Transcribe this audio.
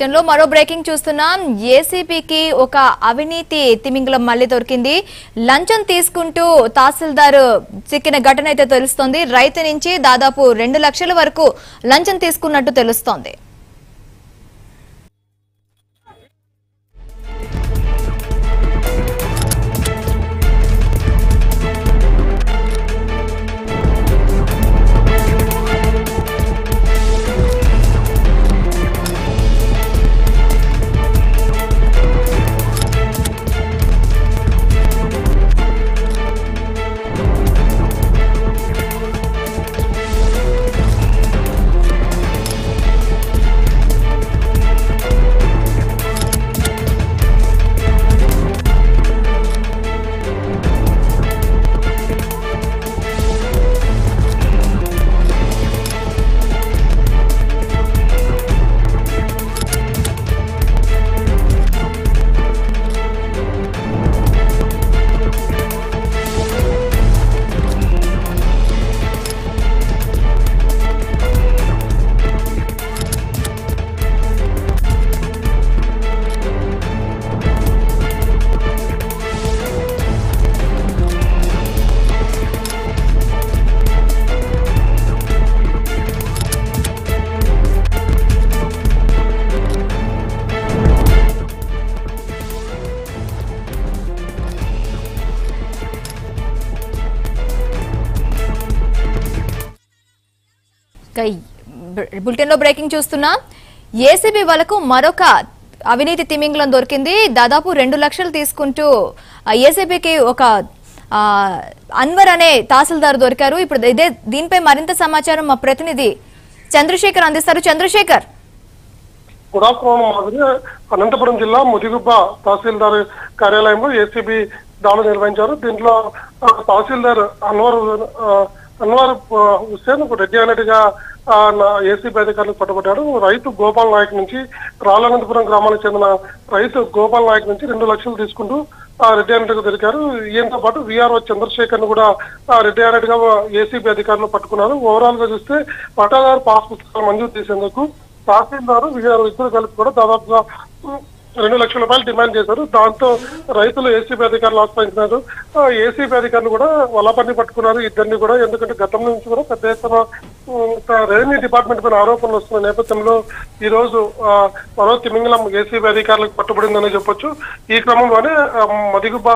bulletin లో మరో breaking చూస్తున్నాం ఏసీపీకి ఒక అవినీతి తిమింగలం మళ్ళీ దొరికింది లంచం తీసుకుంటూ తహసీల్దార్ చిక్కిన ఘటన అయితే తెలుస్తోంది రైతు నుంచి దాదాపు రెండు లక్షల వరకు లంచం తీసుకున్నట్టు తెలుస్తోంది బులెటిన్ లో బ్రేకింగ్ చూస్తున్నాం ఏసీబీ వాళ్ళకు మరొక అవినీతి తిమింగలం దొరికింది దాదాపు రెండు లక్షలు తీసుకుంటూ ఏసీబీకి ఒక ఆ, అన్వర్ అనే తహసీల్దార్ దొరికారు ఇప్పుడు ఇదే దీనిపై మరింత సమాచారం మా ప్రతినిధి చంద్రశేఖర్ అందిస్తారు చంద్రశేఖర్ గుడ్ ఆఫ్టర్నూన్ మాదిరి అనంతపురం జిల్లా ముదిగుబ్బ తహసీల్దార్ కార్యాలయంలో ఏసీబీ దాడులు నిర్వహించారు దీంట్లో ఆ, తహసీల్దార్ అన్వర్ ఆ, అన్వర్ ఆ, హుస్సేన్ రెడ్డి అనేట్టుగా ఏసీబీ అధికారులు పట్టుబడ్డాడు రైతు గోపాల్ నాయక్ నుంచి రాళ్ళనంతపురం గ్రామానికి చెందిన రైతు గోపాల్ నాయక్ నుంచి రెండు లక్షలు తీసుకుంటూ ఆ, రెడ్డి అనేట్టుగా దొరికారు ఈయనతో పాటు విఆర్ఓ చంద్రశేఖర్ ను కూడా ఆ, రెడ్డి అనేట్టుగా ఏసీబీ అధికారులు పట్టుకున్నారు ఓవరాల్ గా చూస్తే పట్టాదారు పాస్ పుస్తకాలు మంజూరు చేసేందుకు తహసీల్దారు వీరు ఇద్దరు కలిపి కూడా దాదాపుగా ఉమ్, రెండు లక్షల రూపాయలు డిమాండ్ చేశారు దాంతో రైతులు ఏసీబీ అధికారులు ఆశ్రయించినారు ఆ ఏసీబీ అధికారులు కూడా వలపన్ని పట్టుకున్నారు ఇద్దరిని కూడా ఎందుకంటే గతం నుంచి కూడా పెద్ద ఎత్తున ఉమ్, త- రెవెన్యూ డిపార్ట్మెంట్ పైన ఆరోపణలు వస్తున్న నేపథ్యంలో ఈ రోజు ఆ, మరో తిమింగలం ఏసీబీ అధికారులకు పట్టుబడిందని చెప్పొచ్చు ఈ క్రమంలోనే ఆ, మదిగుబ్బ